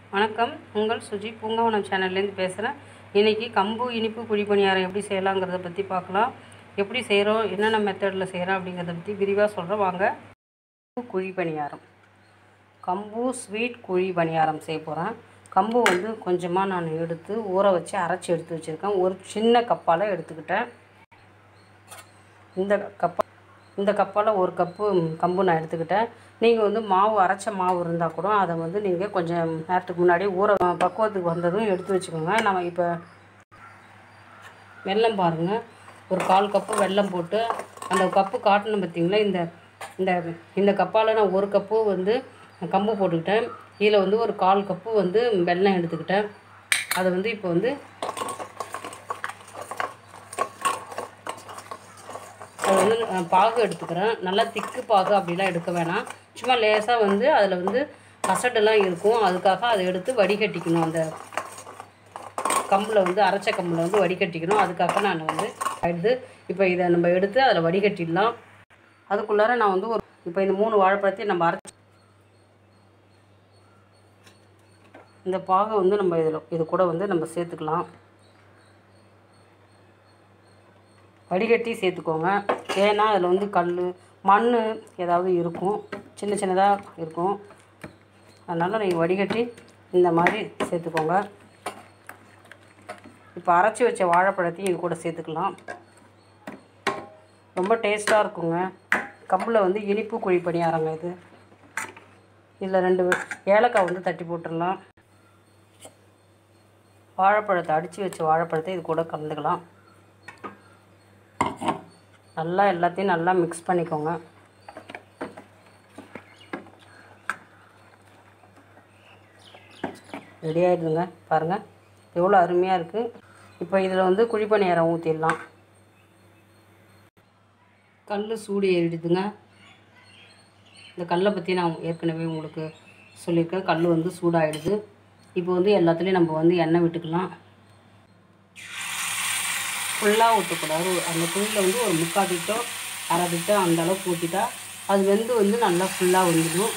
வணக்கம் உங்கள் சுஜி பூங்காவனம் சேனல்லேருந்து பேசுகிறேன் இன்றைக்கி கம்பு இனிப்பு குழி பணியாரம் எப்படி செய்யலாங்கிறத பற்றி பார்க்கலாம் எப்படி செய்கிறோம் என்னென்ன மெத்தடில் செய்கிறோம் அப்படிங்கிறத பற்றி விரிவாக சொல்கிறேன் வாங்க கம்பு குழி பணியாரம் கம்பு ஸ்வீட் குழி பணியாரம் செய்ய போகிறேன் கம்பு வந்து கொஞ்சமாக நான் எடுத்து ஊற வச்சு அரைச்சி எடுத்து வச்சுருக்கேன் ஒரு சின்ன கப்பால் எடுத்துக்கிட்டேன் இந்த கப்பா இந்த கப்பால் ஒரு கப்பு கம்பு நான் எடுத்துக்கிட்டேன் நீங்கள் வந்து மாவு அரைச்ச மாவு இருந்தால் கூட அதை வந்து நீங்கள் கொஞ்சம் நேரத்துக்கு முன்னாடி ஊற பக்குவத்துக்கு வந்ததும் எடுத்து வச்சுக்கோங்க நம்ம இப்போ வெல்லம் பாருங்கள் ஒரு கால் கப்பு வெல்லம் போட்டு அந்த கப்பு காட்டணும் பார்த்தீங்களா இந்த இந்த இந்த கப்பால் நான் ஒரு கப்பு வந்து கம்பு போட்டுக்கிட்டேன் இதில் வந்து ஒரு கால் கப்பு வந்து வெல்லம் எடுத்துக்கிட்டேன் அதை வந்து இப்போ வந்து அது வந்து நான் பாகு எடுத்துக்கிறேன் நல்லா திக்கு பாகு அப்படிலாம் எடுக்க வேணாம் சும்மா லேசாக வந்து அதில் வந்து கசடெல்லாம் இருக்கும் அதுக்காக அதை எடுத்து வடிகட்டிக்கணும் அந்த கம்பில் வந்து அரைச்ச கம்பில் வந்து வடிகட்டிக்கணும் அதுக்காக நான் வந்து எடுத்து இப்போ இதை நம்ம எடுத்து அதில் வடிகட்டிடலாம் அதுக்குள்ளார நான் வந்து ஒரு இப்போ இந்த மூணு வாழைப்பழத்தையும் நம்ம அரைச்சி இந்த பாகை வந்து நம்ம இதில் இது கூட வந்து நம்ம சேர்த்துக்கலாம் வடிகட்டி சேர்த்துக்கோங்க ஏன்னா அதில் வந்து கல் மண் ஏதாவது இருக்கும் சின்ன சின்னதாக இருக்கும் அதனால் நீங்கள் வடிகட்டி இந்த மாதிரி சேர்த்துக்கோங்க இப்போ அரைச்சி வச்ச வாழைப்பழத்தையும் இது கூட சேர்த்துக்கலாம் ரொம்ப டேஸ்ட்டாக இருக்குங்க கம்பில் வந்து இனிப்பு குழி பணியாரங்க இது இதில் ரெண்டு ஏலக்காய் வந்து தட்டி போட்டுடலாம் வாழைப்பழத்தை அடித்து வச்ச வாழைப்பழத்தை இது கூட கலந்துக்கலாம் நல்லா எல்லாத்தையும் நல்லா மிக்ஸ் பண்ணிக்கோங்க ரெடி ஆகிடுதுங்க பாருங்கள் எவ்வளோ அருமையாக இருக்குது இப்போ இதில் வந்து குழிப்பணியாரம் ஊற்றிடலாம் கல் சூடு ஏறிடுதுங்க இந்த கல்லை பற்றி நான் ஏற்கனவே உங்களுக்கு சொல்லியிருக்கேன் கல் வந்து சூடாகிடுது இப்போ வந்து எல்லாத்துலேயும் நம்ம வந்து எண்ணெய் விட்டுக்கலாம் ஃபுல்லாக ஊற்றக்கூடாது அந்த துணியில் வந்து ஒரு முக்கால் திட்டோ அரை திட்டோ அந்த அளவுக்கு ஊற்றிட்டா அது வெந்து வந்து நல்லா ஃபுல்லாக வந்துடும்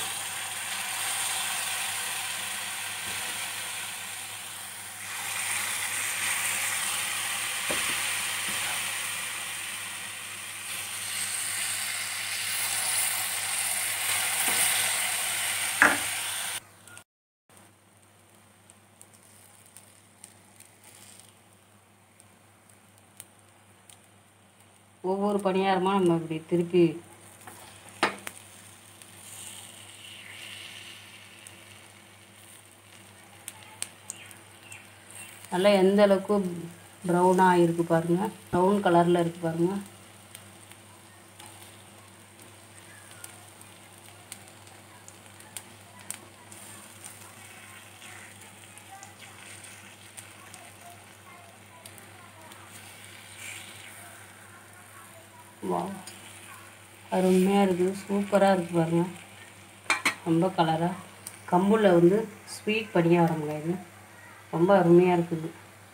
ஒவ்வொரு பணியாரமாக நம்ம இப்படி திருப்பி நல்லா எந்த அளவுக்கு ப்ரௌனாக இருக்குது பாருங்கள் ப்ரௌன் கலரில் இருக்குது பாருங்கள் வா அருமையாக இருக்குது சூப்பராக இருக்குது பாருங்கள் ரொம்ப கலராக கம்புல வந்து ஸ்வீட் பணியாரங்க இது ரொம்ப அருமையாக இருக்குது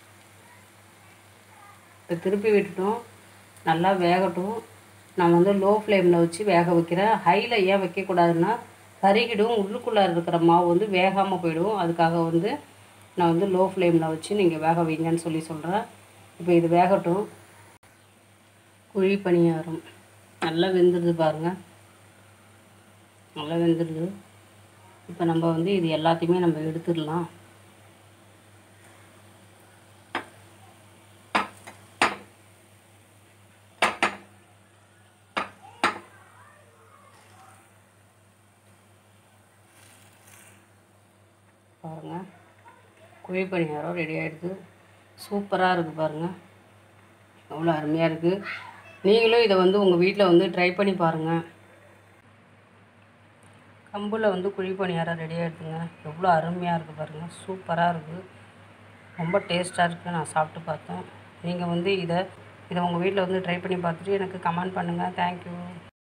இப்போ திருப்பி விட்டுட்டோம் நல்லா வேகட்டும் நான் வந்து லோ ஃப்ளேமில் வச்சு வேக வைக்கிறேன் ஹையில் ஏன் வைக்கக்கூடாதுன்னா கருகிடும் உள்ளுக்குள்ளே இருக்கிற மாவு வந்து வேகாமல் போயிடும் அதுக்காக வந்து நான் வந்து லோ ஃப்ளேமில் வச்சு நீங்கள் வேக வைங்கன்னு சொல்லி சொல்கிறேன் இப்போ இது வேகட்டும் குழி பணியாரம் நல்லா வெந்துடுது பாருங்கள் நல்லா வெந்துடுது இப்போ நம்ம வந்து இது எல்லாத்தையுமே நம்ம எடுத்துடலாம் பாருங்கள் குழி பணியாரம் ரெடி ஆகிடுது சூப்பராக இருக்குது பாருங்கள் அவ்வளோ அருமையாக இருக்குது நீங்களும் இதை வந்து உங்கள் வீட்டில் வந்து ட்ரை பண்ணி பாருங்கள் கம்பில் வந்து குழி பணியாரம் ரெடி ஆகிடுதுங்க எவ்வளோ அருமையாக இருக்குது பாருங்கள் சூப்பராக இருக்குது ரொம்ப டேஸ்ட்டாக இருக்குது நான் சாப்பிட்டு பார்த்தேன் நீங்கள் வந்து இதை இதை உங்கள் வீட்டில் வந்து ட்ரை பண்ணி பார்த்துட்டு எனக்கு கமெண்ட் பண்ணுங்கள் தேங்க்யூ